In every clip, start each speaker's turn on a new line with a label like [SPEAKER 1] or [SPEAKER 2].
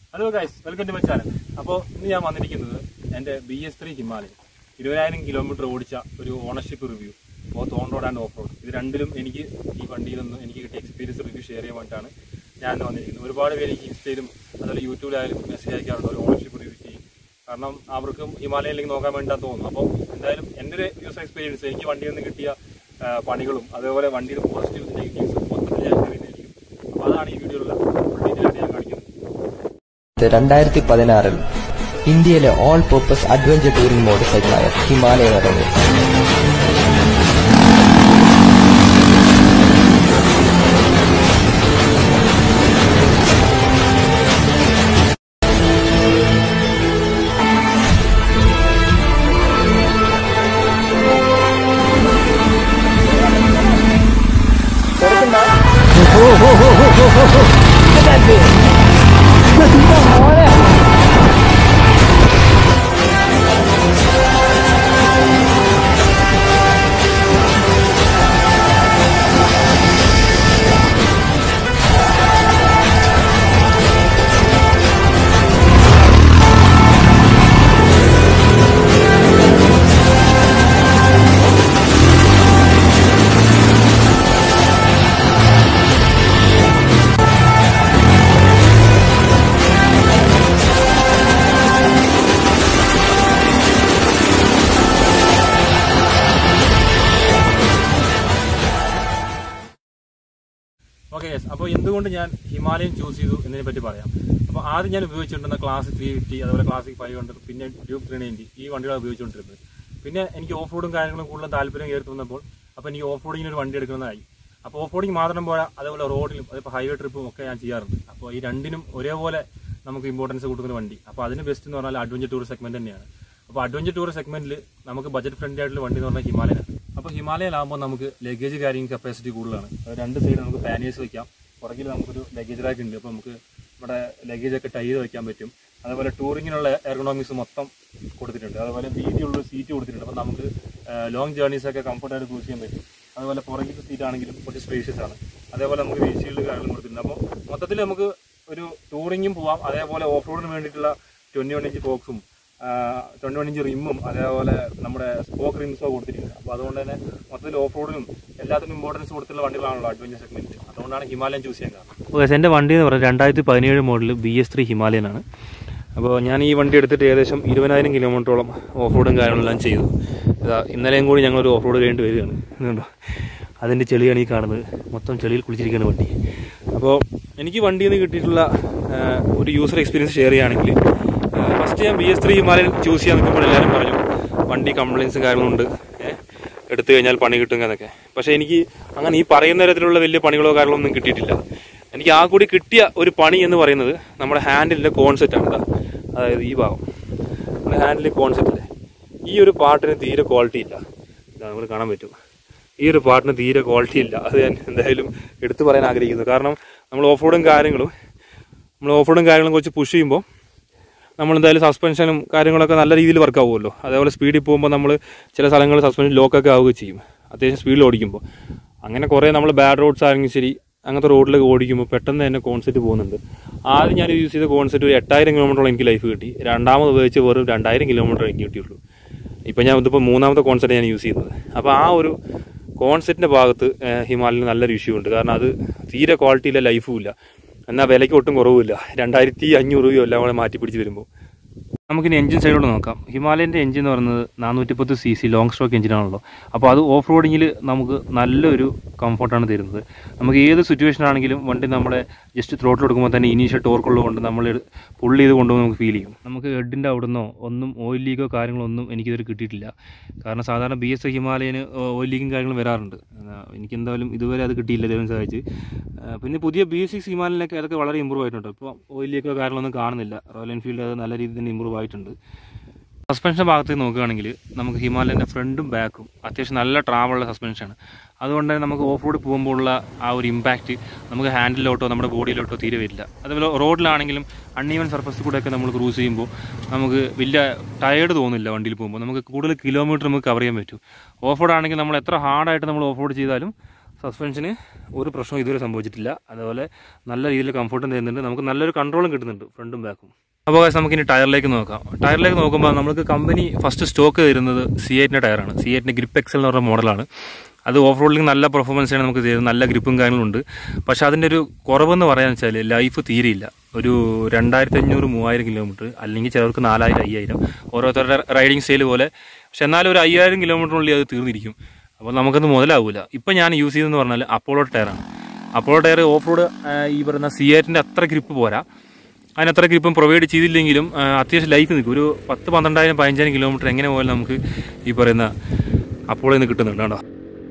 [SPEAKER 1] Hello guys welcome to my channel അപ്പോൾ ഇന്ന് ഞാൻ വന്നിരിക്കുന്നത് എൻ്റെ ബി എസ് ത്രീ ഹിമാലയൻ ഇരുപതിനായിരം കിലോമീറ്റർ ഓടിച്ച ഒരു ownership review both on road and off road ഇത് രണ്ടിലും എനിക്ക് ഈ വണ്ടിയിൽ നിന്ന് എനിക്ക് കിട്ടിയ എക്സ്പീരിയൻസ് റിവ്യൂ ഷെയർ ചെയ്യാൻ വേണ്ടിയിട്ടാണ് ഞാൻ ഇന്ന് വന്നിരിക്കുന്നത് ഒരുപാട് പേര് എനിക്ക് ഇൻസ്റ്റയിലും അതുപോലെ യൂട്യൂബിലായാലും മെസ്സേജ് അയക്കാറുണ്ട് ഒരു ഓണർഷിപ്പ് റിവ്യൂ ചെയ്യും കാരണം അവർക്കും ഹിമാലയനിലേക്ക് നോക്കാൻ വേണ്ടിയിട്ടാണ് തോന്നുന്നു അപ്പോൾ എന്തായാലും എൻ്റെ ഒരു യൂസർ എക്സ്പീരിയൻസ് എനിക്ക് വണ്ടിയിൽ നിന്ന് കിട്ടിയ ആ, പണികളും അതേപോലെ വണ്ടിയുടെ പോസിറ്റീവ്സ് നെഗറ്റീവ്സും മൊത്തത്തിൽ ഞാൻ ചെയ്യുന്നതായിരിക്കും അപ്പോൾ അതാണ് ഈ വീഡിയോയിലുള്ള ഡീറ്റെയിലായിട്ട് ഞാൻ കാണിക്കുന്നത്
[SPEAKER 2] രണ്ടായിരത്തി പതിനാറിൽ ഇന്ത്യയിലെ all purpose adventure touring motor സൈക്കിളായ ഹിമാലയൻ ഇറങ്ങി
[SPEAKER 1] ഓക്കെ യെസ് അപ്പോൾ എന്തുകൊണ്ട് ഞാൻ ഹിമാലയൻ ചൂസ് ചെയ്തു എന്നതിനെ പറ്റി പറയാം അപ്പോൾ ആദ്യം ഞാൻ ഉപയോഗിച്ചുകൊണ്ടിരുന്ന ക്ലാസിക് ത്രീ ഫിഫ്റ്റി അതുപോലെ ക്ലാസിക് ഫൈവ് ഹൺഡ്രഡ് പിന്നെ ഡ്യൂബ് ത്രീ നയൻറ്റി ഈ വണ്ടികളാണ് ഉപയോഗിച്ചുകൊണ്ടിരുന്നത് പിന്നെ എനിക്ക് ഓഫ് റോഡും കാര്യങ്ങളും കൂടുതൽ താല്പര്യം കയറി വന്നപ്പോൾ അപ്പോൾ എനിക്ക് ഓഫ് റോഡിങ്ങിന് ഒരു വണ്ടി എടുക്കുന്നതായി അപ്പോൾ ഓഫ് റോഡിങ് മാത്രം പോരാ അതേപോലെ റോഡിലും അതിപ്പോൾ ഹൈവേ ട്രിപ്പും ഒക്കെ ഞാൻ ചെയ്യാറുണ്ട് അപ്പോൾ ഈ രണ്ടിനും ഒരേപോലെ നമുക്ക് ഇമ്പോർട്ടൻസ് കൊടുക്കുന്ന വണ്ടി അപ്പോൾ അതിന് ബെസ്റ്റ് എന്ന് പറഞ്ഞാൽ അഡ്വഞ്ചർ ടൂർ സെഗ്മെന്റ് തന്നെയാണ് അപ്പോൾ അഡ്വഞ്ചർ ടൂർ സെഗ്മെന്റിൽ നമുക്ക് ബജറ്റ് ഫ്രണ്ട്ലി ആയിട്ടുള്ള വണ്ടി എന്ന് പറഞ്ഞാൽ ഹിമാലയൻ അപ്പോൾ ഹിമാലയയിലാകുമ്പോൾ നമുക്ക് ലഗേജ് ക്യാരിങ് കപ്പാസിറ്റി കൂടുതലാണ് അത് രണ്ട് സൈഡ് നമുക്ക് പാനേഴ്സ് വെക്കാം പുറകിൽ നമുക്കൊരു ലഗേജ് റാക്ക് ഉണ്ട് അപ്പോൾ നമുക്ക് നമ്മുടെ ലഗേജ് ഒക്കെ ടൈ ചെയ്ത് വെക്കാൻ പറ്റും അതുപോലെ ടൂറിങ്ങിനുള്ള എർഗണോമിക്സ് മൊത്തം കൊടുത്തിട്ടുണ്ട് അതുപോലെ വീതിയുള്ള സീറ്റ് കൊടുത്തിട്ടുണ്ട് അപ്പോൾ നമുക്ക് ലോങ് ജേർണീസ് ഒക്കെ കംഫർട്ടായിട്ട് യൂസ് ചെയ്യാൻ പറ്റും അതുപോലെ പുറകിലത്തെ സീറ്റ് ആണെങ്കിലും കുറച്ച് സ്പേഷ്യസ് ആണ് അതേപോലെ നമുക്ക് വീൽഷീൽഡ് കാര്യങ്ങളും കൊടുത്തിട്ടുണ്ട് അപ്പോൾ മൊത്തത്തിൽ നമുക്ക് ഒരു ടൂറിങ്ങും പോവാം അതേപോലെ ഓഫ് റോഡിന് വേണ്ടിയിട്ടുള്ള ട്വൻറ്റി വൺ ഇഞ്ച് ഫോക്സും ട്വൻറ്റി വൺ ഇഞ്ച് റിമ്മും അതേപോലെ നമ്മുടെ സ്പോക്ക് റിംസോ കൊടുത്തിട്ടുണ്ട് അപ്പോൾ അതുകൊണ്ട് തന്നെ മൊത്തത്തിൽ ഓഫ് റോഡിനും എല്ലാത്തിനും ഇമ്പോർട്ടൻസ് കൊടുത്തുള്ള വണ്ടികളാണല്ലോ അഡ്വഞ്ചർ സെഗ്മെന്റ് അതുകൊണ്ടാണ് ഹിമാലയൻ ചൂസ് ചെയ്യാൻ കാരണം
[SPEAKER 3] ഓക്കെ എൻ്റെ വണ്ടി എന്ന് പറയുന്നത് രണ്ടായിരത്തി പതിനേഴ് മോഡൽ ബി എസ് ത്രീ ഹിമാലയനാണ് അപ്പോൾ ഞാൻ ഈ വണ്ടി എടുത്തിട്ട് ഏകദേശം ഇരുപതിനായിരം കിലോമീറ്ററോളം ഓഫ് റോഡും കാര്യങ്ങളെല്ലാം ചെയ്തു ഇതാ ഇന്നലെയും കൂടി ഞങ്ങളൊരു ഓഫ് റോഡ് കഴിഞ്ഞിട്ട് വരികയാണ് ഇതുണ്ടോ അതിൻ്റെ ചെളിയാണ് ഈ കാണുന്നത് മൊത്തം ചെളിയിൽ കുളിച്ചിരിക്കുകയാണ് വണ്ടി അപ്പോൾ എനിക്ക് വണ്ടിയിൽ നിന്ന് കിട്ടിയിട്ടുള്ള ആ, ഒരു യൂസർ എക്സ്പീരിയൻസ് ഷെയർ ചെയ്യുകയാണെങ്കിൽ ഫസ്റ്റ് ഞാൻ B S three Himalayan choose ചെയ്യാൻ നിൽക്കുമ്പോൾ എല്ലാവരും പറഞ്ഞു വണ്ടി കംപ്ലയിൻസും കാര്യങ്ങളുണ്ട് ഏ, എടുത്തു കഴിഞ്ഞാൽ പണി കിട്ടും എന്നൊക്കെ പക്ഷേ എനിക്ക് അങ്ങനെ ഈ പറയുന്ന തരത്തിലുള്ള വലിയ പണികളോ കാര്യങ്ങളോ ഒന്നും കിട്ടിയിട്ടില്ല എനിക്ക് ആ കൂടി കിട്ടിയ ഒരു പണി എന്ന് പറയുന്നത് നമ്മുടെ ഹാൻഡിലിൻ്റെ കോൺസെപ്റ്റ് ആണ് ഇതാ. അതായത് ഈ ഭാഗം നമ്മുടെ ഹാൻഡിൽ കോൺസെപ്റ്റില്ലേ ഈ ഒരു പാട്ടിന് തീരെ ക്വാളിറ്റി ഇല്ല ഇതാ നമ്മൾ കാണാൻ പറ്റും ഈ ഒരു പാട്ടിന് തീരെ ക്വാളിറ്റി ഇല്ല അത് ഞാൻ എന്തായാലും എടുത്തു പറയാൻ ആഗ്രഹിക്കുന്നു കാരണം നമ്മൾ ഓഫ് റോഡും കാര്യങ്ങളും നമ്മൾ ഓഫ് റോഡും കാര്യങ്ങളും കുറച്ച് പുഷ് ചെയ്യുമ്പോൾ നമ്മൾ എന്തായാലും സസ്പെൻഷനും കാര്യങ്ങളൊക്കെ നല്ല രീതിയിൽ വർക്ക് ആവുമല്ലോ അതേപോലെ സ്പീഡിൽ പോകുമ്പോൾ നമ്മൾ ചില സ്ഥലങ്ങളിൽ സസ്പെൻഷൻ ലോക്കൊക്കെ ആവുകയും ചെയ്യും അത്യാവശ്യം സ്പീഡിൽ ഓടിക്കുമ്പോൾ അങ്ങനെ കുറേ നമ്മൾ ബാഡ് റോഡ്സ് ആണെങ്കിൽ ശരി അങ്ങനത്തെ റോഡിലൊക്കെ ഓടിക്കുമ്പോൾ പെട്ടെന്ന് തന്നെ കോൺസെപ്റ്റ് പോകുന്നുണ്ട് ആദ്യം ഞാൻ യൂസ് ചെയ്ത കോൺസെപ്റ്റ് ഒരു എട്ടായിരം കിലോമീറ്ററോളം എനിക്ക് ലൈഫ് കിട്ടി രണ്ടാമത് ഉപയോഗിച്ച് വെറും രണ്ടായിരം കിലോമീറ്റർ എനിക്ക് കിട്ടിയുള്ളൂ ഇപ്പം ഞാൻ ഇതിപ്പോൾ മൂന്നാമത്തെ കോൺസെപ്റ്റ് ഞാൻ യൂസ് ചെയ്യുന്നത് അപ്പോൾ ആ ഒരു കോൺസെപ്റ്റിൻ്റെ ഭാഗത്ത് ഏഹ്, ഹിമാലയന് നല്ലൊരു ഇഷ്യൂ ഉണ്ട് കാരണം അത് തീരെ ക്വാളിറ്റിയില്ല ലൈഫും ഇല്ല എന്നാൽ വിലയ്ക്ക് ഒട്ടും കുറവുമില്ല രണ്ടായിരത്തി അഞ്ഞൂറ് രൂപയോ എല്ലാം കൂടെ മാറ്റി പിടിച്ച് വരുമ്പോൾ നമുക്കിനി എഞ്ചിൻ സൈഡോട് നോക്കാം ഹിമാലയൻ്റെ എഞ്ചിൻ എന്ന് പറയുന്നത് നാനൂറ്റിപ്പത്ത് സി സി ലോങ് സ്ട്രോക്ക് എഞ്ചിനാണല്ലോ അപ്പോൾ അത് ഓഫ് റോഡിങ്ങിൽ നമുക്ക് നല്ലൊരു കംഫർട്ടാണ് തരുന്നത് നമുക്ക് ഏത് സിറ്റുവേഷൻ ആണെങ്കിലും വണ്ടി നമ്മളെ ജസ്റ്റ് ത്രോട്ടിൽ കൊടുക്കുമ്പോൾ തന്നെ ഇനീഷ്യൽ ടോർക്കുള്ളതുകൊണ്ട് നമ്മൾ പുള്ളി ചെയ്ത് കൊണ്ടുപോകുമ്പോൾ നമുക്ക് ഫീൽ ചെയ്യും നമുക്ക് ഹെഡിൻ്റെ അവിടുന്നോ ഒന്നും ഓയിൽ ലീക്കോ കാര്യങ്ങളോ ഒന്നും എനിക്കിതുവരെ കിട്ടിയിട്ടില്ല കാരണം സാധാരണ ബി എസ് ഹിമാലയന് ഓയിൽ ലീക്കും കാര്യങ്ങളും വരാറുണ്ട് ആ, എനിക്കെന്തായാലും ഇതുവരെ അത് കിട്ടിയില്ല ദൈവം സഹായിച്ച് ആ, പിന്നെ പുതിയ ബി എസ് സിക്സ് ഹിമാലയനൊക്കെ അതൊക്കെ വളരെ ഇമ്പ്രൂവ് ആയിട്ടുണ്ട് ഇപ്പോൾ ഓയിൽ ലീക്കോ കാര്യങ്ങളൊന്നും കാണുന്നില്ല റോയൽ എൻഫീൽഡ് അത് നല്ല രീതിയിൽ തന്നെ ഇമ്പ്രൂവ് ആയിട്ടുണ്ട് സസ്പെൻഷൻ ഭാഗത്ത് നോക്കുകയാണെങ്കിൽ നമുക്ക് ഹിമാലയൻ്റെ ഫ്രണ്ടും ബാക്കും അത്യാവശ്യം നല്ല ട്രാവലുള്ള സസ്പെൻഷനാണ് അതുകൊണ്ട് തന്നെ നമുക്ക് ഓഫ് റോഡ് പോകുമ്പോഴുള്ള ആ ഒരു ഇമ്പാക്റ്റ് നമുക്ക് ഹാൻഡിലോട്ടോ നമ്മുടെ ബോഡിയിലോട്ടോ തീരെ വരില്ല അതുപോലെ റോഡിലാണെങ്കിലും അൺഈവൻ സർഫസ് കൂടെയൊക്കെ നമ്മൾ ക്രൂസ് ചെയ്യുമ്പോൾ നമുക്ക് വലിയ ടയേർഡ് തോന്നില്ല വണ്ടിയിൽ പോകുമ്പോൾ നമുക്ക് കൂടുതൽ കിലോമീറ്റർ നമുക്ക് കവർ ചെയ്യാൻ പറ്റും ഓഫ് റോഡ് ആണെങ്കിൽ നമ്മൾ എത്ര ഹാർഡായിട്ട് നമ്മൾ ഓഫ് റോഡ് ചെയ്താലും സസ്പെൻഷന് ഒരു പ്രശ്നവും ഇതുവരെ സംഭവിച്ചിട്ടില്ല അതുപോലെ നല്ല രീതിയിൽ കംഫർട്ടും തരുന്നുണ്ട് നമുക്ക് നല്ലൊരു കൺട്രോളും കിട്ടുന്നുണ്ട് ഫ്രണ്ടും ബാക്കും അപ്പോൾ guys, നമുക്കിനി ടയറിലേക്ക് നോക്കാം ടയറിലേക്ക് നോക്കുമ്പോൾ നമുക്ക് കമ്പനി ഫസ്റ്റ് സ്റ്റോക്ക് തരുന്നത് സി എയ്റ്റിൻ്റെ ടയറാണ് സി എയ്റ്റിൻ്റെ ഗ്രിപ്പ് എക്സൽ എന്ന് പറഞ്ഞ മോഡലാണ് അത് ഓഫ് റോഡിൽ നല്ല പെർഫോമൻസാണ് നമുക്ക് തരുന്നത് നല്ല ഗ്രിപ്പും കാര്യങ്ങളും ഉണ്ട് പക്ഷേ അതിൻ്റെ ഒരു കുറവെന്ന് പറയാന്ന് വെച്ചാൽ ലൈഫ് തീരെയില്ല ഒരു രണ്ടായിരത്തി അഞ്ഞൂറ് മൂവായിരം കിലോമീറ്റർ അല്ലെങ്കിൽ ചിലർക്ക് നാലായിരം അയ്യായിരം ഓരോരുത്തരുടെ റൈഡിങ് സ്റ്റൈൽ പോലെ പക്ഷെ എന്നാലും ഒരു അയ്യായിരം കിലോമീറ്ററിനുള്ളിൽ അത് തീർന്നിരിക്കും അപ്പോൾ നമുക്കത് മുതലാവില്ല ഇപ്പം ഞാൻ യൂസ് ചെയ്തതെന്ന് പറഞ്ഞാൽ അപ്പോളോ ടയറാണ് അപ്പോളോ ടയർ ഓഫ് റോഡ് ഈ പറയുന്ന സി എറ്റിൻ്റെ അത്ര ഗ്രിപ്പ് പോരാ അതിന് അത്ര ഗ്രിപ്പും പ്രൊവൈഡ് ചെയ്തില്ലെങ്കിലും ആ, അത്യാവശ്യം ലൈഫ് നിൽക്കും ഒരു പത്ത് പന്ത്രണ്ടായിരം പതിനഞ്ചായിരം കിലോമീറ്റർ എങ്ങനെ പോയാലും നമുക്ക് ഈ പറയുന്ന അപ്പോളയിൽ നിന്ന് കിട്ടുന്നുണ്ട് കേട്ടോ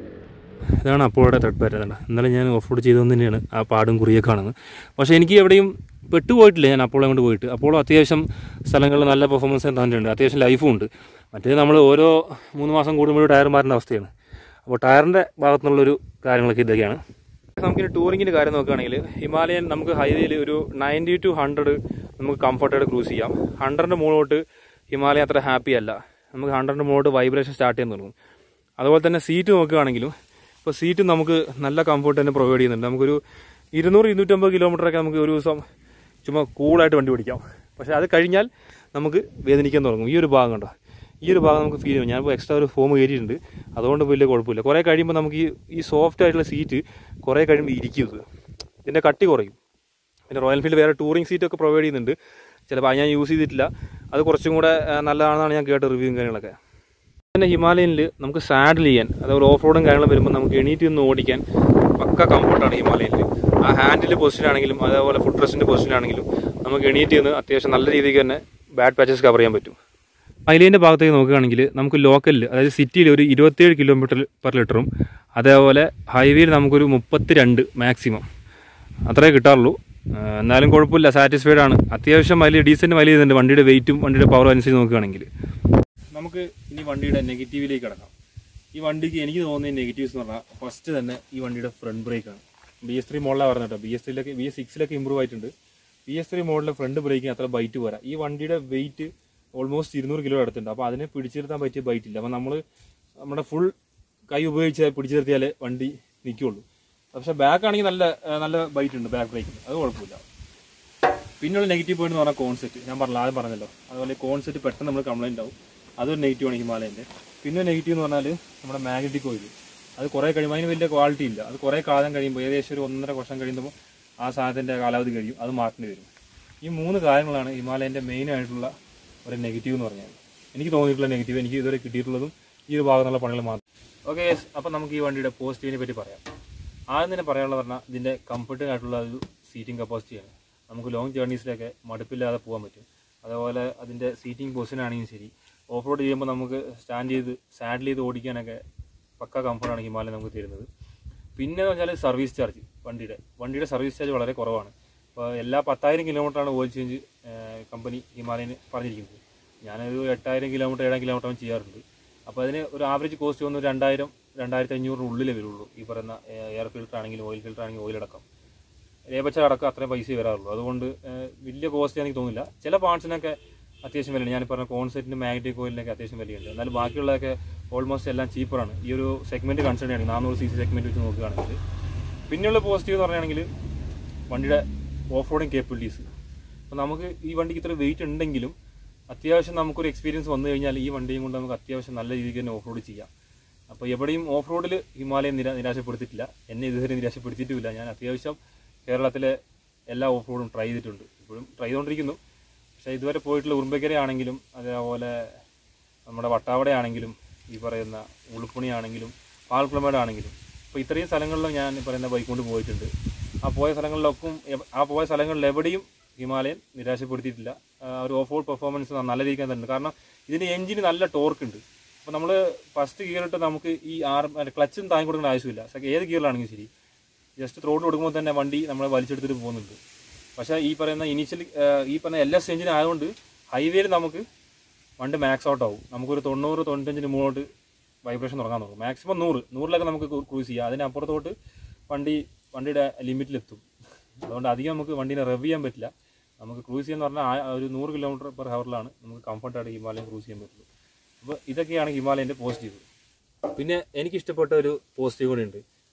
[SPEAKER 3] ഇതാണ് അപ്പോഴത്തെ ത്രെഡ് പാറ്റേൺ കണ്ടോ ഇന്നലെ ഞാൻ ഓഫ് റോഡ് ചെയ്തുകൊണ്ട് തന്നെയാണ് ആ പാടും കുറിയൊക്കെ കാണുന്നത് പക്ഷേ എനിക്ക് എവിടെയും പെട്ടുപോയിട്ടില്ല ഞാൻ അപ്പോളെ കൊണ്ട് പോയിട്ട് അപ്പോളോ അത്യാവശ്യം സ്ഥലങ്ങളിൽ നല്ല പെർഫോമൻസ് തന്നിട്ടുണ്ട് അത്യാവശ്യം ലൈഫും ഉണ്ട് മറ്റേ നമ്മൾ ഓരോ മൂന്ന് മാസം കൂടുമ്പോഴും ടയർ മാറുന്ന അവസ്ഥയാണ് അപ്പോൾ ടയറിൻ്റെ ഭാഗത്തുനിന്നുള്ളൊരു കാര്യങ്ങളൊക്കെ ഇതൊക്കെയാണ് നമുക്കിനി ടൂറിങ്ങിൻ്റെ കാര്യം നോക്കുകയാണെങ്കിൽ ഹിമാലയൻ നമുക്ക് ഹൈവേയിൽ ഒരു നയൻറ്റി ടു ഹൺഡ്രഡ് നമുക്ക് കംഫർട്ടായിട്ട് ക്രൂസ് ചെയ്യാം ഹൺഡ്രഡിൻ്റെ മുകളിലോട്ട് ഹിമാലയൻ അത്ര ഹാപ്പി അല്ല നമുക്ക് ഹൺഡ്രഡിൻ്റെ മുകളിലോട്ട് വൈബ്രേഷൻ സ്റ്റാർട്ട് ചെയ്യാൻ തുടങ്ങും അതുപോലെ തന്നെ സീറ്റ് നോക്കുകയാണെങ്കിലും ഇപ്പോൾ സീറ്റ് നമുക്ക് നല്ല കംഫർട്ട് തന്നെ പ്രൊവൈഡ് ചെയ്യുന്നുണ്ട് നമുക്കൊരു ഇരുന്നൂറ് ഇരുന്നൂറ്റമ്പത് കിലോമീറ്ററൊക്കെ നമുക്ക് ഒരു ദിവസം ചുമ്മാ കൂളായിട്ട് വണ്ടി പിടിക്കാം പക്ഷേ അത് കഴിഞ്ഞാൽ നമുക്ക് വേദനിക്കാൻ തുടങ്ങും ഈ ഒരു ഭാഗം കണ്ടോ ഈ ഒരു ഭാഗം നമുക്ക് ഫീൽ ചെയ്യും ഞാനിപ്പോൾ എക്സ്ട്രാ ഒരു ഫോം കയറ്റിയിട്ടുണ്ട് അതുകൊണ്ട് വലിയ കുഴപ്പമില്ല കുറേ കഴിയുമ്പോൾ നമുക്ക് ഈ ഈ സോഫ്റ്റ് ആയിട്ടുള്ള സീറ്റ് കുറേ കഴിയുമ്പോൾ ഇരിക്കും ഇത് ഇതിൻ്റെ കട്ടി കുറയും പിന്നെ റോയൽ എൻഫീൽഡ് വേറെ ടൂറിംഗ് സീറ്റൊക്കെ പ്രൊവൈഡ് ചെയ്യുന്നുണ്ട് ചിലപ്പോൾ അത് ഞാൻ യൂസ് ചെയ്തിട്ടില്ല അത് കുറച്ചും കൂടെ ആ, നല്ലതാണെന്നാണ് ഞാൻ കേട്ട റിവ്യൂവും കാര്യങ്ങളൊക്കെ പിന്നെ ഹിമാലയനിൽ നമുക്ക് സാഡിൽ ചെയ്യാൻ അതുപോലെ ഓഫ് റോഡും കാര്യങ്ങളും വരുമ്പോൾ നമുക്ക് എണീറ്റ് നിന്ന് ഓടിക്കാൻ പക്ക കംഫർട്ടാണ് ഹിമാലയനിൽ ആ ഹാൻഡിൽ പൊസിഷനാണെങ്കിലും അതേപോലെ ഫുഡ് റെസ്റ്റിൻ്റെ പൊസിഷനാണെങ്കിലും നമുക്ക് എണീറ്റ് നിന്ന് അത്യാവശ്യം നല്ല രീതിക്ക് തന്നെ ബാഡ് പാച്ചസ് കവർ ചെയ്യാൻ പറ്റും മൈലേജിൻ്റെ ഭാഗത്തേക്ക് നോക്കുകയാണെങ്കിൽ നമുക്ക് ലോക്കലിൽ അതായത് സിറ്റിയിൽ ഒരു ഇരുപത്തിയേഴ് കിലോമീറ്റർ പെർ ലിറ്ററും അതേപോലെ ഹൈവേയിൽ നമുക്കൊരു മുപ്പത്തി രണ്ട് മാക്സിമം അത്രേ കിട്ടാറുള്ളൂ ആ, എന്നാലും കുഴപ്പമില്ല സാറ്റിസ്ഫൈഡ് ആണ് അത്യാവശ്യം വലിയ ഡീസൻറ്റ് മൈലേജ് ചെയ്യുന്നുണ്ട് വണ്ടിയുടെ വെയിറ്റും വണ്ടിയുടെ പവറും അനുസരിച്ച് നോക്കുകയാണെങ്കിൽ
[SPEAKER 1] നമുക്ക് ഇനി വണ്ടിയുടെ നെഗറ്റീവിലേക്ക് കിടക്കാം ഈ വണ്ടിക്ക് എനിക്ക് തോന്നുന്ന നെഗറ്റീവ്സ് എന്ന് പറഞ്ഞാൽ ഫസ്റ്റ് തന്നെ ഈ വണ്ടിയുടെ ഫ്രണ്ട് ബ്രേക്കാണ് ബി എസ് ത്രീ മോഡലാണ് പറഞ്ഞത് കേട്ടോ ബി എസ് ത്രീയിലൊക്കെ ബി എസ് സിക്സിലൊക്കെ ഇമ്പ്രൂവ് ആയിട്ടുണ്ട് ബി എസ് ത്രീ മോഡലിലെ ഫ്രണ്ട് ബ്രേക്കിന് അത്ര ബൈറ്റ് പോരാ ഈ വണ്ടിയുടെ വെയിറ്റ് ഓൾമോസ്റ്റ് ഇരുന്നൂറ് കിലോ അടുത്തുണ്ട് അപ്പോൾ അതിനെ പിടിച്ചിരുത്താൻ പറ്റിയ ബൈറ്റ് ഇല്ല അപ്പോൾ നമ്മൾ നമ്മുടെ ഫുൾ കൈ ഉപയോഗിച്ച് പിടിച്ചു നിർത്തിയാലേ വണ്ടി നിൽക്കുള്ളൂ പക്ഷേ ബാക്ക് ആണെങ്കിൽ നല്ല ആ, നല്ല ബൈറ്റ് ഉണ്ട് ബാക്ക് ബ്രേക്കിന് അത് കുഴപ്പമില്ല പിന്നെയുള്ള നെഗറ്റീവ് പോയിന്റ് എന്ന് പറഞ്ഞാൽ കോൺസെറ്റ് ഞാൻ പറഞ്ഞ ആദ്യം പറഞ്ഞല്ലോ അതുപോലെ കോൺസെറ്റ് പെട്ടെന്ന് നമ്മൾ കംപ്ലൈന്റ് ആവും അതൊരു നെഗറ്റീവ് ആണ് ഹിമാലയൻ്റെ പിന്നെ നെഗറ്റീവ് എന്ന് പറഞ്ഞാൽ നമ്മുടെ മാഗ്നറ്റിക് ഓയിൽ അത് കുറേ കഴിയുമ്പോൾ അതിന് വലിയ ക്വാളിറ്റി ഇല്ല അത് കുറേ കാലം കഴിയുമ്പോൾ ഏകദേശം ഒരു ഒന്നര വർഷം കഴിയുമ്പോൾ ആ സാധനത്തിൻ്റെ കാലാവധി കഴിയും അത് മാറ്റേണ്ടി വരും ഈ മൂന്ന് കാര്യങ്ങളാണ് ഹിമാലയൻ്റെ മെയിൻ ആയിട്ടുള്ള ഒരു നെഗറ്റീവ് എന്ന് പറഞ്ഞാൽ എനിക്ക് തോന്നിയിട്ടുള്ള നെഗറ്റീവ് എനിക്ക് ഇതുവരെ കിട്ടിയിട്ടുള്ളതും ഈ ഒരു ഭാഗത്തുള്ള പണികൾ മാത്രം ഓക്കെ അപ്പം നമുക്ക് ഈ വണ്ടിയുടെ പോസിറ്റീവിനെ പറ്റി പറയാം ആദ്യം തന്നെ പറയാനുള്ളത് പറഞ്ഞാൽ ഇതിൻ്റെ കംഫർട്ടിനായിട്ടുള്ള ഒരു സീറ്റിംഗ് കപ്പാസിറ്റിയാണ് നമുക്ക് ലോങ് ജേർണീസിലൊക്കെ മടുപ്പില്ലാതെ പോകാൻ പറ്റും അതേപോലെ അതിൻ്റെ സീറ്റിംഗ് പൊസിഷൻ ആണെങ്കിലും ശരി ഓഫ് റോഡ് ചെയ്യുമ്പോൾ നമുക്ക് സ്റ്റാൻഡ് ചെയ്ത് സാഡിൽ ചെയ്ത് ഓടിക്കാനൊക്കെ പക്ക കംഫർട്ടാണ് ഹിമാലയ നമുക്ക് തരുന്നത് പിന്നെ എന്ന് വെച്ചാൽ സർവീസ് ചാർജ് വണ്ടിയുടെ വണ്ടിയുടെ സർവീസ് ചാർജ് വളരെ കുറവാണ് അപ്പോൾ എല്ലാ പത്തായിരം കിലോമീറ്ററാണ് ഓയിൽ ചേഞ്ച് കമ്പനി ഹിമാലയന് പറഞ്ഞിരിക്കുന്നത് ഞാനൊരു എട്ടായിരം കിലോമീറ്റർ ഏഴായിരം കിലോമീറ്റർ ചെയ്യാറുണ്ട് അപ്പോൾ അതിന് ഒരു ആവറേജ് കോസ്റ്റ് വന്ന് രണ്ടായിരം രണ്ടായിരത്തി അഞ്ഞൂറിന് ഉള്ളിലേ വരുള്ളൂ ഈ പറയുന്ന എയർ ഫിൽറ്റർ ആണെങ്കിലും ഓയിൽ ഫിൽറ്റർ ആണെങ്കിലും ഓയിൽ അടക്കം ലേബച്ച അടക്കം അത്രയും പൈസ വരാറുള്ളൂ അതുകൊണ്ട് ഏഹ്, വലിയ കോസ്റ്റ് എനിക്ക് തോന്നുന്നില്ല ചില പാർട്സിനൊക്കെ അത്യാവശ്യം വിലയുണ്ട് ഞാൻ പറഞ്ഞ കോൺസെറ്റിന് മാഗ്നറ്റിക് ഓയിലിനൊക്കെ അത്യാവശ്യം വിലയുണ്ട് എന്നാൽ ബാക്കിയുള്ളതൊക്കെ ഓൾമോസ്റ്റ് എല്ലാം ചീപ്പറാണ് ഈ ഒരു സെഗ്മെന്റ് കൺസിഡർ ചെയ്യുകയാണെങ്കിൽ നാനൂറ് സി സി സെഗ്മെന്റ് വെച്ച് നോക്കുകയാണെങ്കിൽ പിന്നെയുള്ള പോസിറ്റീവ് എന്ന് പറയുകയാണെങ്കിൽ വണ്ടിയുടെ ഓഫ് റോഡിങ് കേപ്പബിലിറ്റീസ് അപ്പോൾ നമുക്ക് ഈ വണ്ടിക്ക് ഇത്ര വെയിറ്റ് ഉണ്ടെങ്കിലും അത്യാവശ്യം നമുക്കൊരു എക്സ്പീരിയൻസ് വന്നു കഴിഞ്ഞാൽ ഈ വണ്ടിയും കൊണ്ട് നമുക്ക് അത്യാവശ്യം നല്ല രീതിക്ക് തന്നെ ഓഫ് റോഡ് ചെയ്യാം അപ്പോൾ എവിടെയും ഓഫ് റോഡിൽ ഹിമാലയം നിരാ നിരാശപ്പെടുത്തിയിട്ടില്ല എന്നെ ഇതുവരെ നിരാശപ്പെടുത്തിയിട്ടുമില്ല ഞാൻ അത്യാവശ്യം കേരളത്തിലെ എല്ലാ ഓഫ് റോഡും ട്രൈ ചെയ്തിട്ടുണ്ട് ഇപ്പോഴും ട്രൈ ചെയ്തുകൊണ്ടിരിക്കുന്നു പക്ഷേ ഇതുവരെ പോയിട്ടുള്ള ഉറുമ്പക്കര ആണെങ്കിലും അതേപോലെ നമ്മുടെ വട്ടാവട ആണെങ്കിലും ഈ പറയുന്ന ഉളുപ്പണി ആണെങ്കിലും പാൽക്കുളമേട് ആണെങ്കിലും അപ്പോൾ ഇത്രയും സ്ഥലങ്ങളിലും ഞാൻ ഈ പറയുന്ന ബൈക്ക് കൊണ്ട് പോയിട്ടുണ്ട് ആ പോയ സ്ഥലങ്ങളിലൊക്കെ എവ- ആ പോയ സ്ഥലങ്ങളിൽ എവിടെയും ഹിമാലയൻ നിരാശപ്പെടുത്തിയിട്ടില്ല ആ, ഒരു ഓഫ് റോഡ് പെർഫോമൻസ് നല്ല രീതിക്ക് തന്നെ ഉണ്ട് കാരണം ഇതിൻ്റെ എഞ്ചിന് നല്ല ടോർക്ക് ഉണ്ട് അപ്പോൾ നമ്മൾ ഫസ്റ്റ് ഗിയറിട്ട് നമുക്ക് ഈ ആർ ക്ലച്ചും താങ്ങി കൊടുക്കേണ്ട ആവശ്യമില്ല സെ- ഏത് ഗിയറിലാണെങ്കിലും ശരി ജസ്റ്റ് ത്രോട്ട് കൊടുക്കുമ്പോൾ തന്നെ വണ്ടി നമ്മളെ വലിച്ചെടുത്തിട്ട് പോകുന്നുണ്ട് പക്ഷേ ഈ പറയുന്ന ഇനീഷ്യൽ ഈ പറയുന്ന എൽ എസ് എഞ്ചിൻ ആയതുകൊണ്ട് ഹൈവേയിൽ നമുക്ക് വണ്ടി മാക്സ് ഔട്ട് ആവും നമുക്കൊരു തൊണ്ണൂറ് തൊണ്ണൂറ്റഞ്ചിന് മുകളിലോട്ട് വൈബ്രേഷൻ തുടങ്ങാൻ തുടങ്ങും മാക്സിമം നൂറ് നൂറിലൊക്കെ നമുക്ക് ക്രൂസ് ചെയ്യാം അതിനപ്പുറത്തോട്ട് വണ്ടി വണ്ടിയുടെ ലിമിറ്റിലെത്തും അതുകൊണ്ട് അധികം നമുക്ക് വണ്ടീനെ റെവ് ചെയ്യാൻ പറ്റില്ല നമുക്ക് ക്രൂസ് ചെയ്യാന്ന് പറഞ്ഞാൽ ആ- ഒരു നൂറ് കിലോമീറ്റർ പെർ ഹവറിലാണ് നമുക്ക് കംഫർട്ടായിട്ട് ഹിമാലയം ക്രൂസ് ചെയ്യാൻ പറ്റുള്ളൂ അപ്പോൾ ഇതൊക്കെയാണ് ഹിമാലയൻ്റെ പോസിറ്റീവ് പിന്നെ എനിക്ക് ഇഷ്ടപ്പെട്ട ഒരു പോസിറ്റീവ് കൂടി ഉണ്ട്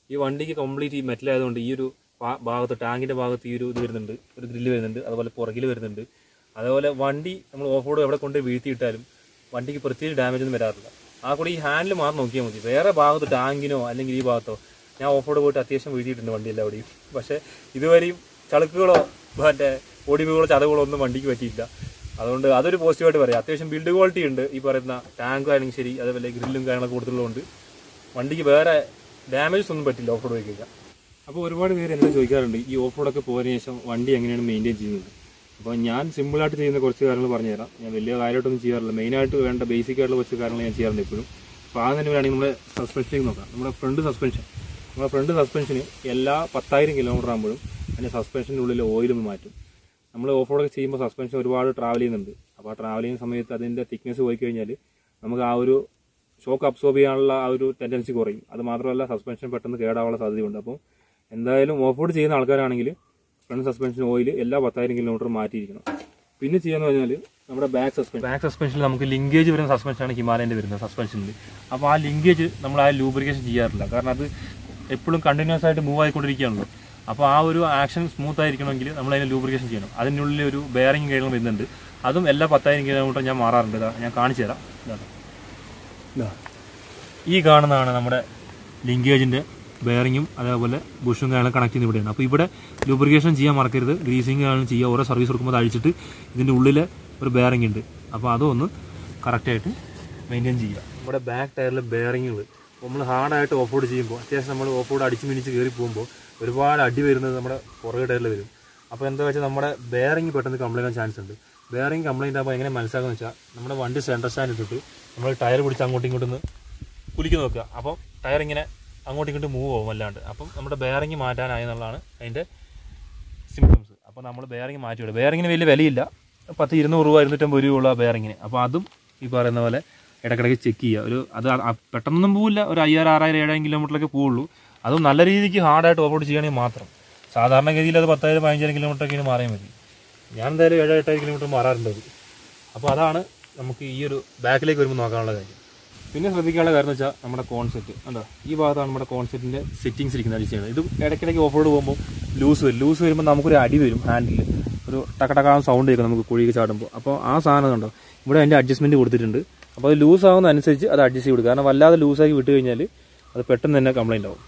[SPEAKER 1] ഈ വണ്ടിക്ക് കംപ്ലീറ്റ് ഈ മെറ്റൽ ആയതുകൊണ്ട് ഈ ഒരു ഭാ- ഭാഗത്ത് ടാങ്കിന്റെ ഭാഗത്ത് ഈ ഒരു ഇത് വരുന്നുണ്ട് ഒരു ഗ്രില്ല് വരുന്നുണ്ട് അതുപോലെ പുറകിൽ വരുന്നുണ്ട് അതുപോലെ വണ്ടി നമ്മൾ ഓഫ് റോഡ് എവിടെ കൊണ്ട് വീഴ്ത്തിയിട്ടാലും വണ്ടിക്ക് പ്രത്യേകിച്ച് ഡാമേജ് ഒന്നും വരാറില്ല ആ കൂടി ഈ ഹാൻഡിൽ മാത്രം നോക്കിയാൽ മതി വേറെ ഭാഗത്ത് ടാങ്കിനോ അല്ലെങ്കിൽ ഈ ഭാഗത്തോ ഞാൻ ഓഫ് റോഡ് പോയിട്ട് അത്യാവശ്യം വീഴ്ത്തിയിട്ടുണ്ട് വണ്ടി എല്ലാവിടെയും പക്ഷേ ഇതുവരെയും ചളുക്കുകളോ മറ്റേ ഒടിവുകളോ ചതവുകളോ ഒന്നും വണ്ടിക്ക് പറ്റിയില്ല അതുകൊണ്ട് അതൊരു പോസിറ്റീവായിട്ട് പറയാം അത്യാവശ്യം ബിൽഡ് ക്വാളിറ്റി ഉണ്ട് ഈ പറയുന്ന ടാങ്ക് ആണെങ്കിൽ ശരി അതേപോലെ ഗ്രില്ലും കാര്യങ്ങളൊക്കെ കൊടുത്തിട്ടുള്ളതുകൊണ്ട് വണ്ടിക്ക് വേറെ ഡാമേജസ് ഒന്നും പറ്റില്ല ഓഫ് റോഡ് പോയി കഴിഞ്ഞാൽ അപ്പോൾ ഒരുപാട് പേര് എന്നോട് ചോദിക്കാറുണ്ട് ഈ ഓഫ് റോഡൊക്കെ പോയതിനു ശേഷം വണ്ടി എങ്ങനെയാണ് മെയിൻറ്റെയിൻ ചെയ്യുന്നത് അപ്പോൾ ഞാൻ സിമ്പിളായിട്ട് ചെയ്യുന്ന കുറച്ച് കാര്യങ്ങൾ പറഞ്ഞുതരാം ഞാൻ വലിയ കാര്യമായിട്ടൊന്നും ചെയ്യാറില്ല മെയിനായിട്ട് വേണ്ട ബേസിക് ആയിട്ടുള്ള കുറച്ച് കാര്യങ്ങൾ ഞാൻ ചെയ്യാറുണ്ട് എപ്പോഴും അപ്പോൾ ആദ്യം തന്നെ വേണമെങ്കിൽ നമ്മുടെ സസ്പെൻഷൻ നോക്കാം നമ്മുടെ ഫ്രണ്ട് സസ്പെൻഷൻ നമ്മുടെ ഫ്രണ്ട് സസ്പെൻഷന് എല്ലാ പത്തായിരം കിലോമീറ്റർ ആകുമ്പോഴും അതിൻ്റെ സസ്പെൻഷൻ്റെ ഉള്ളിൽ ഓയിൽ ഒന്ന് മാറ്റും നമ്മൾ ഓഫ് റോഡൊക്കെ ചെയ്യുമ്പോൾ സസ്പെൻഷൻ ഒരുപാട് ട്രാവൽ ചെയ്യുന്നുണ്ട് അപ്പോൾ ആ ട്രാവൽ ചെയ്യുന്ന സമയത്ത് അതിൻ്റെ തിക്നെസ് പോയി കഴിഞ്ഞാൽ നമുക്ക് ആ ഒരു ഷോക്ക് അബ്സോർബ് ചെയ്യാനുള്ള ആ ഒരു ടെൻഡൻസി കുറയും അത് മാത്രമല്ല സസ്പെൻഷൻ പെട്ടെന്ന് കേടാവാനുള്ള സാധ്യതയുണ്ട് അപ്പോൾ എന്തായാലും ഓഫ് റോഡ് ചെയ്യുന്ന ആൾക്കാരാണെങ്കിൽ ഫ്രണ്ട് സസ്പെൻഷൻ ഓയിൽ എല്ലാ പത്തായിരം കിലോമീറ്റർ മാറ്റിയിരിക്കണം പിന്നെ ചെയ്യാന്ന് പറഞ്ഞാൽ നമ്മുടെ ബാക്ക് സസ്പെൻഷൻ ബാക്ക് സസ്പെൻഷനിൽ നമുക്ക് ലിങ്കേജ് വരുന്ന സസ്പെൻഷനാണ് ഹിമാലയൻ്റെ വരുന്നത് സസ്പെൻഷനിൽ അപ്പോൾ ആ ലിങ്കേജ് നമ്മൾ ആ ലൂബ്രിക്കേഷൻ ചെയ്യാറില്ല കാരണം അത് എപ്പോഴും കണ്ടിന്യൂസ് ആയിട്ട് മൂവ് ആയിക്കൊണ്ടിരിക്കുകയാണല്ലോ അപ്പോൾ ആ ഒരു ആക്ഷൻ സ്മൂത്ത് ആയിരിക്കണമെങ്കിൽ നമ്മൾ അതിന് ലൂബ്രിക്കേഷൻ ചെയ്യണം അതിനുള്ളിൽ ഒരു ബെയറിംഗ് കാര്യങ്ങൾ വരുന്നുണ്ട് അതും എല്ലാ പത്തായിരം കിലോമീറ്റർ ഞാൻ മാറാറുണ്ട് ഇതാ ഞാൻ കാണിച്ചു തരാം ഇതാണ് ഇതാ. ഈ കാണുന്നതാണ് നമ്മുടെ ലിങ്കേജിന്റെ ബെയറിങ്ങും അതേപോലെ ബുഷും കാര്യങ്ങളും കണക്ട് ചെയ്യുന്ന ഇവിടെയാണ് അപ്പോൾ ഇവിടെ ലൂബ്രിക്കേഷൻ ചെയ്യാൻ മറക്കരുത് ഗ്രീസിങ് കാര്യങ്ങളും ചെയ്യുക ഓരോ സർവീസ് കൊടുക്കുമ്പോൾ അത് അഴിച്ചിട്ട് ഇതിൻ്റെ ഉള്ളിൽ ഒരു ബെയറിംഗ് ഉണ്ട് അപ്പോൾ അതൊന്ന് കറക്റ്റായിട്ട് മെയിൻറ്റെയിൻ ചെയ്യുക നമ്മുടെ ബാക്ക് ടയറിൽ ബെയറിങ്ങുകൾ നമ്മൾ ഹാർഡായിട്ട് ഓഫ് റോഡ് ചെയ്യുമ്പോൾ അത്യാവശ്യം നമ്മൾ ഓഫ് റോഡ് അടിച്ച് മിനിച്ച് കയറി പോകുമ്പോൾ ഒരുപാട് അടി വരുന്നത് നമ്മുടെ പുറകെ ടയറിൽ വരും അപ്പോൾ എന്താ വെച്ചാൽ നമ്മുടെ ബെയറിംഗ് പെട്ടെന്ന് കംപ്ലൈൻറ്റ് ആകാൻ ചാൻസ് ഉണ്ട് ബെയറിംഗ് കംപ്ലൈൻറ്റ് ആകുമ്പോൾ എങ്ങനെ മനസ്സിലാക്കുമെന്ന് വെച്ചാൽ നമ്മുടെ വണ്ടി സെൻറ്റർ സ്റ്റാൻഡ് ഇട്ടിട്ട് നമ്മൾ ടയർ പിടിച്ച് അങ്ങോട്ടും ഇങ്ങോട്ടും ഒന്ന് കുലുക്കി നോക്കുക അപ്പം ടയർ ഇങ്ങനെ അങ്ങോട്ടും ഇങ്ങോട്ടും മൂവ് ആവും അല്ലാണ്ട് അപ്പം നമ്മുടെ ബെയറിംഗ് മാറ്റാനായി എന്നുള്ളതാണ് അതിൻ്റെ സിംറ്റംസ് അപ്പോൾ നമ്മൾ ബെയറിംഗ് മാറ്റി വിടും ബെയറിങ്ങിന് വലിയ വിലയില്ല പത്ത് ഇരുന്നൂറ് രൂപ ഇരുന്നൂറ്റമ്പത് രൂപയുള്ള ബെയറിങ്ങിന് അപ്പോൾ അതും ഈ പറയുന്ന പോലെ ഇടയ്ക്കിടയ്ക്ക് ചെക്ക് ചെയ്യുക ഒരു അത് അ- അ- പെട്ടെന്നൊന്നും പോവില്ല ഒരു അയ്യായിരം ആറായിരം ഏഴായിരം കിലോമീറ്ററിലൊക്കെ പോവുള്ളൂ അതും നല്ല രീതിക്ക് ഹാർഡായിട്ട് ഓഫ് റോഡ് ചെയ്യണമെങ്കിൽ മാത്രം സാധാരണഗതിയിൽ അത് പത്തായിരം പതിനഞ്ചായിരം കിലോമീറ്ററൊക്കെ മാറിയാൽ മതി ഞാൻ എന്തായാലും ഏഴ് എട്ടായിരം കിലോമീറ്റർ മാറാറുണ്ട് അത് അപ്പോൾ അതാണ് നമുക്ക് ഈ ഒരു ബാക്കിലേക്ക് വരുമ്പോൾ നോക്കാനുള്ള കാര്യം പിന്നെ ശ്രദ്ധിക്കാനുള്ള കാര്യം എന്ന് വെച്ചാൽ നമ്മുടെ കോൺസെപ്റ്റ് ഉണ്ടോ ഈ ഭാഗത്താണ് നമ്മുടെ കോൺസെപ്റ്റിന്റെ സെറ്റിങ്സ് ഇരിക്കുന്നത് അടിച്ചാണ് ഇത് ഇടയ്ക്കിടയ്ക്ക് ഓഫ് റോഡ് പോകുമ്പോൾ ലൂസ് വരും ലൂസ് വരുമ്പോൾ നമുക്കൊരു അടി വരും ഹാൻഡിൽ ഒരു ടക്കടക്കാ സൗണ്ട് കേൾക്കും നമുക്ക് കുഴിക്ക് ചാടുമ്പോൾ അപ്പോൾ ആ സാധനം കണ്ടോ ഇവിടെ അതിൻ്റെ അഡ്ജസ്റ്റ്മെന്റ് കൊടുത്തിട്ടുണ്ട് അപ്പോൾ അത് ലൂസ് ആവുന്ന അനുസരിച്ച് അത് അഡ്ജസ്റ്റ് ചെയ്ത് കൊടുക്കുക കാരണം വല്ലാതെ ലൂസാക്കി വിട്ട് കഴിഞ്ഞാൽ അത് പെട്ടെന്ന് തന്നെ കംപ്ലൈൻ്റ് ആവും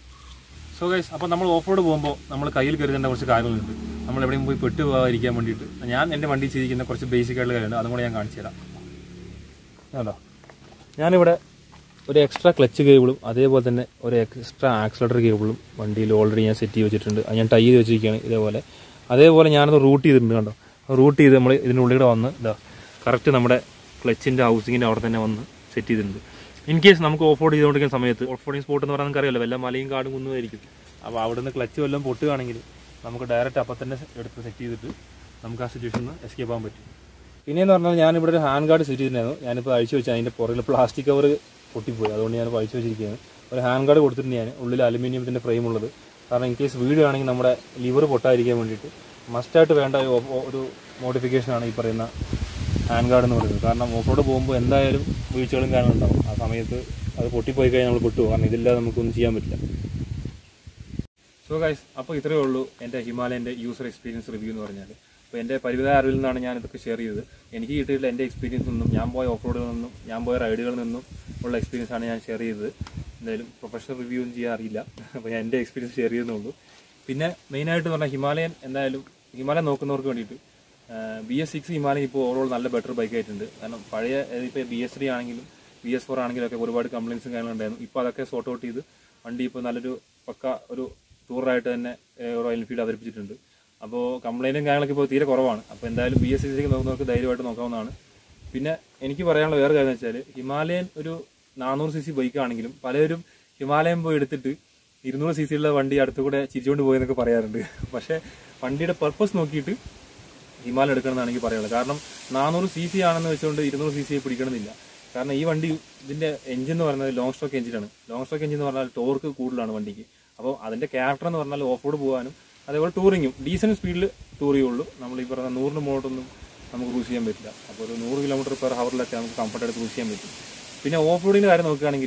[SPEAKER 1] സോ ഗൈസ് അപ്പോൾ നമ്മൾ ഓഫ് റോഡ് പോകുമ്പോൾ നമ്മൾ കയ്യിൽ കരുതേണ്ട കുറച്ച് കാര്യങ്ങളുണ്ട് നമ്മൾ എവിടെയും പോയി പെട്ട് പോകാതിരിക്കാൻ വേണ്ടിയിട്ട് ഞാൻ എൻ്റെ വണ്ടി ചെയ്തിരിക്കുന്ന കുറച്ച് ബേസിക് ആയിട്ടുള്ള കാര്യമുണ്ട് അതും കൂടെ ഞാൻ കാണിച്ചു തരാം കേട്ടോ ഞാനിവിടെ ഒരു എക്സ്ട്രാ ക്ലച്ച് കേബിളും അതേപോലെ തന്നെ ഒരു എക്സ്ട്രാ ആക്സിലേറ്റർ കേബിളും വണ്ടിയിൽ ഓൾറെഡി ഞാൻ സെറ്റ് ചെയ്ത് വെച്ചിട്ടുണ്ട് അത് ഞാൻ ടൈ ചെയ്ത് വെച്ചിരിക്കുകയാണ് ഇതേപോലെ അതേപോലെ ഞാനത് റൂട്ട് ചെയ്തിട്ടുണ്ട് കണ്ടോ റൂട്ട് ചെയ്ത് നമ്മൾ ഇതിൻ്റെ ഉള്ളിൽ കൂടെ വന്ന് ഇതാ കറക്റ്റ് നമ്മുടെ ക്ലച്ചിൻ്റെ ഹൗസിങ്ങിൻ്റെ അവിടെ തന്നെ വന്ന് സെറ്റ് ചെയ്തിട്ടുണ്ട് ഇൻ കേസ് നമുക്ക് ഓഫ് റോഡ് ചെയ്തുകൊണ്ടിരിക്കുന്ന സമയത്ത് ഓഫ് റോഡിങ് സ്പോട്ട് എന്ന് പറയാൻ അറിയാലോ വല്ല മലയും കാടും കുന്നുമായിരിക്കും അപ്പോൾ അവിടെ നിന്ന് ക്ലച്ച് വല്ലതും പൊട്ടുകയാണെങ്കിൽ നമുക്ക് ഡയറക്റ്റ് അപ്പം തന്നെ എടുത്ത് സെറ്റ് ചെയ്തിട്ട് നമുക്ക് ആ സിറ്റുവേഷനിൽ നിന്ന് എസ്കേപ്പ് ആകാൻ പറ്റും പിന്നെയെന്ന് പറഞ്ഞാൽ ഞാനിവിടെ ഒരു ഹാൻഡ് ഗാർഡ് സെറ്റ് ചെയ്തിട്ടുണ്ടായിരുന്നു ഞാനിപ്പോൾ അഴിച്ചു വെച്ചാൽ അതിൻ്റെ പുറകിൽ പ്ലാസ്റ്റിക് കവർ പൊട്ടിപ്പോയി അതുകൊണ്ട് ഞാനിപ്പോൾ അഴിച്ചു വെച്ചിരിക്കുകയാണ് ഒരു ഹാൻഡ് ഗാർഡ് കൊടുത്തിട്ടുണ്ട് ഞാൻ ഉള്ളിൽ അലുമിനിയത്തിൻ്റെ ഫ്രെയിം ഉള്ളത് കാരണം ഇൻ കേസ് വീടുകയാണെങ്കിൽ നമ്മുടെ ലിവർ പൊട്ടാതിരിക്കാൻ വേണ്ടിയിട്ട് മസ്റ്റായിട്ട് വേണ്ട ഒരു ഓ- ഒരു മോഡിഫിക്കേഷനാണ് ഈ പറയുന്ന ഹാൻഡ് ഗാർഡ് എന്ന് പറയുന്നത് കാരണം ഓഫ് റോഡ് പോകുമ്പോൾ എന്തായാലും വീഴ്ചകളും കാര്യങ്ങളും ഉണ്ടാവും ആ സമയത്ത് അത് പൊട്ടിപ്പോയി കഴിഞ്ഞാൽ നമ്മൾ പൊട്ടുപോകും കാരണം ഇതില്ലാതെ നമുക്കൊന്നും ചെയ്യാൻ പറ്റില്ല സോ ഗൈസ് അപ്പോൾ ഇത്രയേ ഉള്ളൂ എൻ്റെ ഹിമാലയൻ്റെ യൂസർ എക്സ്പീരിയൻസ് റിവ്യൂ എന്ന് പറഞ്ഞാൽ അപ്പോൾ എൻ്റെ പരിമിത അറിവിൽ നിന്നാണ് ഞാൻ ഇതൊക്കെ ഷെയർ ചെയ്തത് എനിക്ക് കിട്ടിയിട്ടുള്ള എൻ്റെ എക്സ്പീരിയൻസ് നിന്നും ഞാൻ പോയ ഓഫ് റോഡുകളിൽ നിന്നും ഞാൻ പോയ റൈഡുകളിൽ നിന്നും ഉള്ള എക്സ്പീരിയൻസ് ആണ് ഞാൻ ഷെയർ ചെയ്തത് എന്തായാലും പ്രൊഫഷണൽ റിവ്യൂ ഒന്നും ചെയ്യാൻ അറിയില്ല അപ്പോൾ ഞാൻ എൻ്റെ എക്സ്പീരിയൻസ് ഷെയർ ചെയ്യുന്നുള്ളൂ പിന്നെ മെയിനായിട്ട് പറഞ്ഞാൽ ഹിമാലയൻ എന്തായാലും ഹിമാലയൻ നോക്കുന്നവർക്ക് വേണ്ടിയിട്ട് ബി എസ് സിക്സ് ഹിമാലയൻ ഇപ്പോൾ ഓവറോൾ നല്ല ബെറ്റർ ബൈക്ക് ആയിട്ടുണ്ട് കാരണം പഴയ ഇപ്പോൾ ബി എസ് ത്രീ ആണെങ്കിലും ബി എസ് ഫോർ ആണെങ്കിലും ഒക്കെ ഒരുപാട് കംപ്ലയിൻസും കാര്യങ്ങളും ഉണ്ടായിരുന്നു ഇപ്പോൾ അതൊക്കെ സോർട്ട് ഔട്ട് ചെയ്ത് വണ്ടി ഇപ്പോൾ നല്ലൊരു പക്ക ഒരു ടൂറായിട്ട് തന്നെ ഏഹ്, റോയൽ എൻഫീൽഡ് അവതരിപ്പിച്ചിട്ടുണ്ട് അപ്പോൾ കംപ്ലൈൻറ്റും കാര്യങ്ങളൊക്കെ ഇപ്പോൾ തീരെ കുറവാണ് അപ്പോൾ എന്തായാലും ബി എസ് സിക്സിലേക്ക് നോക്കുന്നവർക്ക് ധൈര്യമായിട്ട് നോക്കാവുന്നതാണ് പിന്നെ എനിക്ക് പറയാനുള്ള വേറെ കാര്യം എന്ന് വെച്ചാൽ ഹിമാലയൻ ഒരു നാനൂറ് സി സി ബൈക്ക് ആണെങ്കിലും പലരും ഹിമാലയൻ പോയി എടുത്തിട്ട് ഇരുന്നൂറ് സി സിയുള്ള വണ്ടി അടുത്ത് കൂടെ ചിരിച്ചുകൊണ്ട് പോയി എന്നൊക്കെ പറയാറുണ്ട് പക്ഷേ വണ്ടിയുടെ പർപ്പസ് നോക്കിയിട്ട് ഹിമാലയ എടുക്കണമെന്നാണ് എനിക്ക് പറയാനുള്ളത് കാരണം നാനൂറ് സി സി ആണെന്ന് വെച്ചുകൊണ്ട് ഇരുന്നൂറ് സി സി പിടിക്കണമെന്നില്ല കാരണം ഈ വണ്ടി ഇതിന്റെ എഞ്ചിൻ എന്ന് പറയുന്നത് ലോങ് സ്ട്രോക്ക് എഞ്ചിനാണ് ലോങ് സ്ട്രോക്ക് എഞ്ചിൻ എന്ന് പറഞ്ഞാൽ ടോർക്ക് കൂടുതലാണ് വണ്ടിക്ക് അപ്പോൾ അതിന്റെ ക്യാരക്ടർ എന്ന് പറഞ്ഞാൽ ഓഫ് റോഡ് പോകാനും അതേപോലെ ടൂറിങ്ങും ഡീസന്റ് സ്പീഡിൽ ടൂർ ചെയ്യുള്ളൂ നമ്മൾ ഈ പറഞ്ഞ നൂറിന് മുകളിലൊന്നും നമുക്ക് ക്രൂസ് ചെയ്യാൻ പറ്റില്ല അപ്പോൾ ഒരു നൂറ് കിലോമീറ്റർ പെർ ഹവറിലൊക്കെ നമുക്ക് കംഫർട്ടായിട്ട് ക്രൂസ് ചെയ്യാൻ പറ്റും പിന്നെ ഓഫ് റോഡിന്റെ കാര്യം നോക്കുകയാണെങ്കിൽ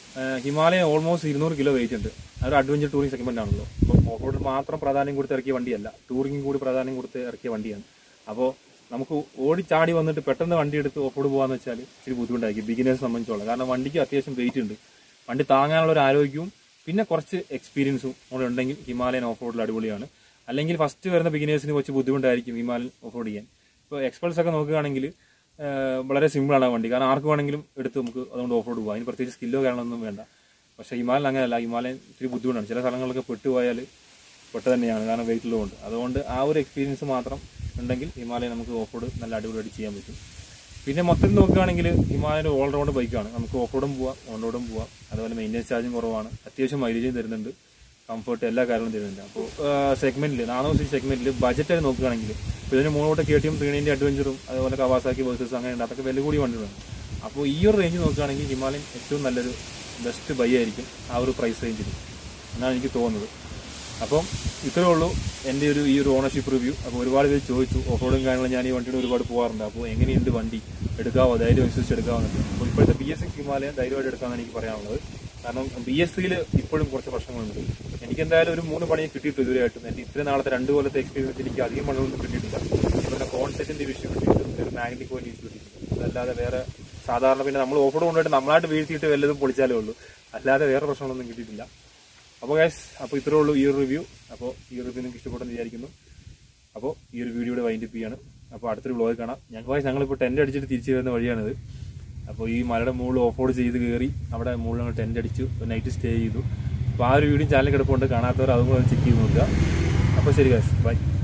[SPEAKER 1] ഹിമാലയൻ ഓൾമോസ്റ്റ് ഇരുന്നൂറ് കിലോ വെയിറ്റ് ഉണ്ട് അതൊരു അഡ്വഞ്ചർ ടൂറിംഗ് സെഗ്മെന്റ് ആണല്ലോ അപ്പോൾ ഓഫ് റോഡിൽ മാത്രം പ്രാധാന്യം കൊടുത്ത് ഇറക്കിയ വണ്ടിയല്ല ടൂറിംഗും കൂടി പ്രാധാന്യം കൊടുത്ത് ഇറക്കിയ വണ്ടിയാണ് അപ്പോൾ നമുക്ക് ഓടി ചാടി വന്നിട്ട് പെട്ടെന്ന് വണ്ടി എടുത്ത് ഓഫ് റോഡ് പോകാന്ന് വെച്ചാൽ ഇച്ചിരി ബുദ്ധിമുട്ടായിരിക്കും ബിഗിനേഴ്സ് സംബന്ധിച്ചോളം കാരണം വണ്ടിക്ക് അത്യാവശ്യം വെയിറ്റ് ഉണ്ട് വണ്ടി താങ്ങാനുള്ള ഒരു ആരോഗ്യവും പിന്നെ കുറച്ച് എക്സ്പീരിയൻസും കൂടെ ഉണ്ടെങ്കിൽ ഹിമാലയൻ ഓഫ് റോഡിൽ അടിപൊളിയാണ് അല്ലെങ്കിൽ ഫസ്റ്റ് വരുന്ന ബിഗിനേഴ്സിന് കുറച്ച് ബുദ്ധിമുട്ടായിരിക്കും ഹിമാലയൻ ഓഫ് റോഡ് ചെയ്യാൻ ഇപ്പോൾ എക്സ്പൾസ് ഒക്കെ നോക്കുകയാണെങ്കിൽ ആഹ് വളരെ സിമ്പിളാണ് ആ വണ്ടി കാരണം ആർക്ക് വേണമെങ്കിലും എടുത്ത് നമുക്ക് അതുകൊണ്ട് ഓഫ് റോഡ് പോകാം അതിന് പ്രത്യേകിച്ച് സ്കില്ലോ കാര്യങ്ങളൊന്നും വേണ്ട പക്ഷേ ഹിമാലയൻ അങ്ങനെയല്ല ഹിമാലയൻ ഇത്തിരി ബുദ്ധിമുട്ടാണ് ചില സ്ഥലങ്ങളൊക്കെ പെട്ടുപോയാൽ പെട്ട് തന്നെയാണ് കാരണം വെയിറ്റ് ഉള്ളതുകൊണ്ട് അതുകൊണ്ട് ആ ഒരു എക്സ്പീരിയൻസ് മാത്രം ഉണ്ടെങ്കിൽ ഹിമാലയൻ നമുക്ക് ഓഫ് റോഡ് നല്ല അടിപൊളിയായിട്ട് ചെയ്യാൻ പറ്റും പിന്നെ മൊത്തത്തിൽ നോക്കുകയാണെങ്കിൽ ഹിമാലയൻ ഓൾ റൗണ്ട് ബൈക്കാണ് നമുക്ക് ഓഫ് റോഡും പോവാം ഓൺ റോഡും പോവാം അതുപോലെ മെയിൻ്റെനൻസ് ചാർജും കുറവാണ് അത്യാവശ്യം മൈലേജും തരുന്നുണ്ട് കംഫർട്ട് എല്ലാ കാര്യങ്ങളും തരുന്നുണ്ട് അപ്പോൾ സെഗ്മെന്റിൽ നാനോ സി സെഗ്മെന്റിൽ ബജറ്റ് നോക്കുകയാണെങ്കിൽ ഇപ്പോൾ ഇതിന് മുന്നോട്ട് കെ ടി എം ത്രീണിൻ്റെ അഡ്വഞ്ചറും അതുപോലെ കവാസാക്കി വേഴ്സസ് അങ്ങനെ ഉണ്ട് അതൊക്കെ വില കൂടിയ വണ്ടികളാണ് അപ്പോൾ ഈ ഒരു റേഞ്ച് നോക്കുകയാണെങ്കിൽ ഹിമാലയൻ ഏറ്റവും നല്ലൊരു ബെസ്റ്റ് ബൈ ആയിരിക്കും ആ ഒരു പ്രൈസ് റേഞ്ചിൽ എന്നാണ് എനിക്ക് തോന്നുന്നത് അപ്പം ഇത്രേ ഉള്ളൂ എൻ്റെ ഒരു ഈ ഒരു ഓണർഷിപ്പ് റിവ്യൂ അപ്പോൾ ഒരുപാട് പേര് ചോദിച്ചു ഓഫ് റോഡും കാര്യങ്ങളും ഞാൻ ഈ വണ്ടിയുടെ ഒരുപാട് പോകാറുണ്ട് അപ്പോൾ എങ്ങനെയുണ്ട് വണ്ടി എടുക്കാവോ ധൈര്യം വിശ്വസിച്ച് എടുക്കാവുന്നുണ്ട് അപ്പോൾ ഇപ്പോഴത്തെ ബി എസ് സിക്സ് ഹിമാലയൻ ധൈര്യമായിട്ട് എടുക്കാമെന്ന് എനിക്ക് പറയാനുള്ളത് കാരണം ബി എസ് സിയിൽ ഇപ്പോഴും കുറച്ച് പ്രശ്നങ്ങളുണ്ട് എനിക്ക് എന്തായാലും ഒരു മൂന്ന് പണി കിട്ടിയിട്ട് ഇതുവരെയായിട്ടും എൻ്റെ ഇത്രയും നാളത്തെ രണ്ട് കൊല്ലത്തെ എക്സ്പീരിയൻസ് എനിക്ക് അധികം പണികളൊന്നും കിട്ടിയിട്ടില്ല പിന്നെ കോൺസെപ്റ്റിന്റെ വിഷയം കിട്ടിയിട്ടുണ്ട് ഒരു മാഗ്നറ്റിക് പോയിന്റ് ഇഷ്യൂ കിട്ടിയിട്ടുണ്ട് അതല്ലാതെ വേറെ സാധാരണ പിന്നെ നമ്മൾ ഓഫ് റോഡ് കൊണ്ടുപോയിട്ട് നമ്മളായിട്ട് വീഴ്ത്തിയിട്ട് വല്ലതും പൊളിച്ചാലേ ഉള്ളൂ അല്ലാതെ വേറെ പ്രശ്നങ്ങളൊന്നും കിട്ടിയിട്ടില്ല അപ്പോൾ ഗൈസ് അപ്പോൾ ഇത്രേ ഉള്ളൂ ഈ ഒരു റിവ്യൂ അപ്പോൾ ഈ റിവ്യൂ നിങ്ങൾക്ക് ഇഷ്ടപ്പെട്ടെന്ന് വിചാരിക്കുന്നു അപ്പോൾ ഈ ഒരു വീഡിയോയുടെ വൈൻഡപ്പ് ചെയ്യാണ് അപ്പോൾ അടുത്തൊരു വ്ളോഗ് കാണാം ഞങ്ങൾ ഞങ്ങളിപ്പോൾ ടെൻ്റ് അടിച്ചിട്ട് തിരിച്ചു വരുന്ന വഴിയാണിത് അപ്പോൾ ഈ മലയുടെ മുകളിൽ ഓഫ് റോഡ് ചെയ്ത് കയറി അവിടെ മുകളിൽ ഞങ്ങൾ ടെൻ്റ് അടിച്ചു നൈറ്റ് സ്റ്റേ ചെയ്തു അപ്പോൾ ആ ഒരു വീഡിയോ ചാനൽ കിടപ്പുണ്ട് കാണാത്തവർ അതും കൂടെ ചെക്ക് ചെയ്ത് നോക്കുക അപ്പോൾ ശരി ഗൈസ് ബൈ